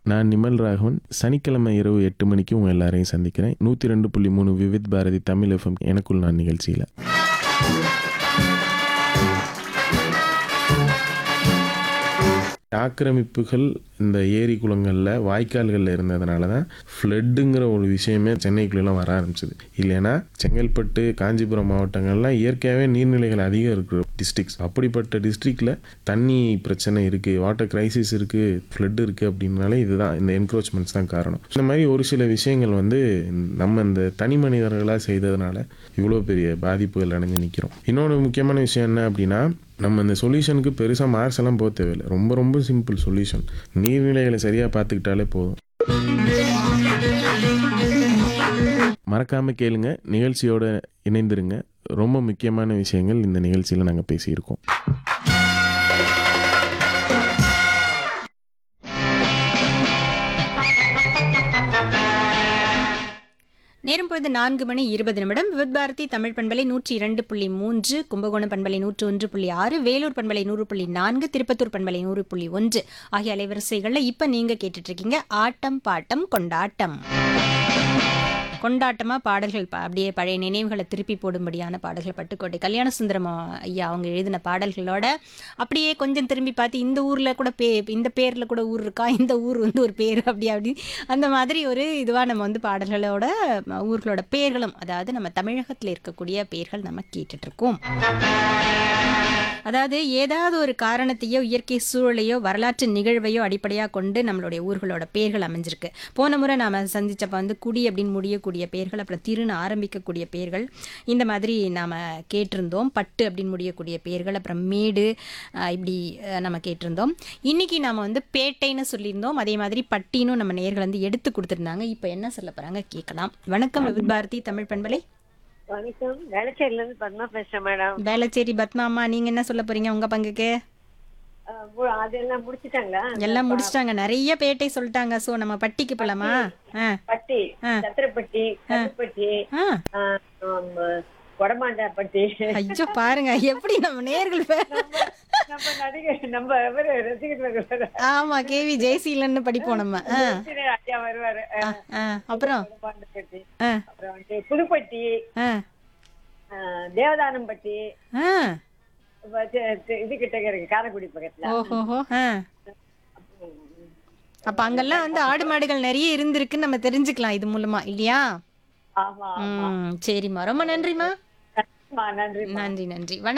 நான் நிமல் ராகவன் சனிக்கிழமை இரவு எட்டு மணிக்கு உங்கள் எல்லாரையும் சந்திக்கிறேன் நூற்றி ரெண்டு புள்ளி மூணு விவித் பாரதி தமிழ் எஃப்எம் எனக்குள் நான் நிகழ்ச்சியில் ஆக்கிரமிப்புகள் இந்த ஏரி குளங்களில் வாய்க்கால்களில் இருந்ததுனால தான் ஃப்ளட்டுங்கிற ஒரு விஷயமே சென்னைக்குள்ளெல்லாம் வர ஆரம்பிச்சது இல்லைன்னா செங்கல்பட்டு காஞ்சிபுரம் மாவட்டங்கள்லாம் இயற்கையாகவே நீர்நிலைகள் அதிகம் இருக்கிற டிஸ்ட்ரிக்ஸ் அப்படிப்பட்ட டிஸ்ட்ரிக்டில் தண்ணி பிரச்சனை இருக்குது வாட்டர் கிரைசிஸ் இருக்குது ஃப்ளட் இருக்குது அப்படின்னாலே இதுதான் இந்த என்க்ரோச்மெண்ட்ஸ் தான் காரணம் இந்த மாதிரி ஒரு சில விஷயங்கள் வந்து நம்ம இந்த தனி மனிதர்களாக செய்ததுனால இவ்வளோ பெரிய பாதிப்புகள் அடைஞ்சு நிற்கிறோம் இன்னொன்று முக்கியமான விஷயம் என்ன அப்படின்னா நம்ம இந்த சொல்யூஷனுக்கு பெருசாக மார்க்ஸ் எல்லாம் போக தேவையில்லை ரொம்ப ரொம்ப சிம்பிள் சொல்யூஷன் நீர்நிலைகளை சரியாக பார்த்துக்கிட்டாலே போதும் மறக்காமல் கேளுங்க நிகழ்ச்சியோட இணைந்திருங்க ரொம்ப முக்கியமான விஷயங்கள் இந்த நிகழ்ச்சியில் நாங்கள் பேசியிருக்கோம் நேரம் பொழுது நான்கு மணி இருபது நிமிடம் விவித் பாரதி தமிழ் பண்பலை நூற்றி இரண்டு புள்ளி மூன்று கும்பகோணம் பண்பலை நூற்று ஒன்று புள்ளி ஆறு வேலூர் பண்பலை நூறு புள்ளி நான்கு திருப்பத்தூர் பண்பலை நூறு புள்ளி ஒன்று ஆகிய அலைவரிசைகளில் இப்போ நீங்கள் கேட்டுட்டு இருக்கீங்க ஆட்டம் பாட்டம் கொண்டாட்டம் கொண்டாட்டமா பாடல்கள் ப- அப்படியே பழைய நினைவுகளை திருப்பி போடும்படியான பாடல்கள் பட்டுக்கோட்டை கல்யாண சுந்தரம் ஐயா அவங்க எழுதின பாடல்களோட அப்படியே கொஞ்சம் திரும்பி பார்த்து இந்த ஊரில் கூட பே இந்த பேரில் கூட ஊர் இருக்கா இந்த ஊர் வந்து ஒரு பேர் அப்படி அப்படி அந்த மாதிரி ஒரு இதுவாக நம்ம வந்து பாடல்களோட ம, ஊர்களோட பேர்களும் அதாவது நம்ம தமிழகத்தில் இருக்கக்கூடிய பேர்கள் நம்ம கேட்டுட்ருக்கோம் அதாவது ஏதாவது ஒரு காரணத்தையோ இயற்கை சூழலையோ வரலாற்று நிகழ்வையோ அடிப்படையாக கொண்டு நம்மளுடைய ஊர்களோட பேர்கள் அமைஞ்சிருக்கு போன முறை நாம் சந்திச்சப்ப வந்து குடி அப்படின்னு முடியக்கூடிய பேர்கள் அப்புறம் திருன்னு ஆரம்பிக்கக்கூடிய பேர்கள் இந்த மாதிரி நாம் கேட்டிருந்தோம் பட்டு அப்படின்னு முடியக்கூடிய பேர்கள் அப்புறம் மேடு அஹ், இப்படி அஹ், நம்ம கேட்டிருந்தோம் இன்னைக்கு நாம் வந்து பேட்டைன்னு சொல்லியிருந்தோம் அதே மாதிரி பட்டினும் நம்ம நேர்கள் வந்து எடுத்து கொடுத்துருந்தாங்க இப்போ என்ன சொல்ல போகிறாங்க கேட்கலாம் வணக்கம் விவித் பாரதி தமிழ் பண்பலை வணக்கம் வேளச்சேரில இருந்து பத்மா பேசுறேன் மேடம் வேளச்சேரி பத்மாமா நீங்கள் என்ன சொல்ல போகிறீங்க உங்கள் பங்குக்கு அஹ் மு- அதெல்லாம் முடிச்சிட்டாங்களா எல்லாம் முடிச்சிட்டாங்க நிறைய பேட்டை சொல்லிட்டாங்க சோ நம்ம பட்டிக்கு போலாமா ஆ பட்டி ஆ. சத்திரப்பட்டி கல்லுப்பட்டி ஆ அஹ், ஆம், கொடமாண்டாப்பட்டி ஐயோ பாருங்க எப்படி நம்ம நேர்கள் பே- நம்ம நடிகர் நம்ம இவரு ரசிகர் ஆமா கேவி ஜெயசீலன்னு படிப்போம் நம்ம ஆ ஐயா வருவாரு அஹ், ஆ அப்புறம் கொடமாண்டப்பட்டி ஆ அப்புறம் வந்து புதுப்பட்டி ஆ அஹ், தேவதானம்பட்டி ஆ இப்ப தி- தி- இது கிட்ட இருக்கு காரைக்குடி பக்கத்துல ஓஹோஹோ ஆ அப்ப அங்கெல்லாம் வந்து ஆடு மாடுகள் நிறைய இருந்திருக்குன்னு நம்ம தெரிஞ்சுக்கலாம் இது மூலமா இல்லையா ஆமா ம் சரிம்மா ரொம்ப நன்றிம்மா ஆமா நன்றி நன்றி நன்றி வணக்கம்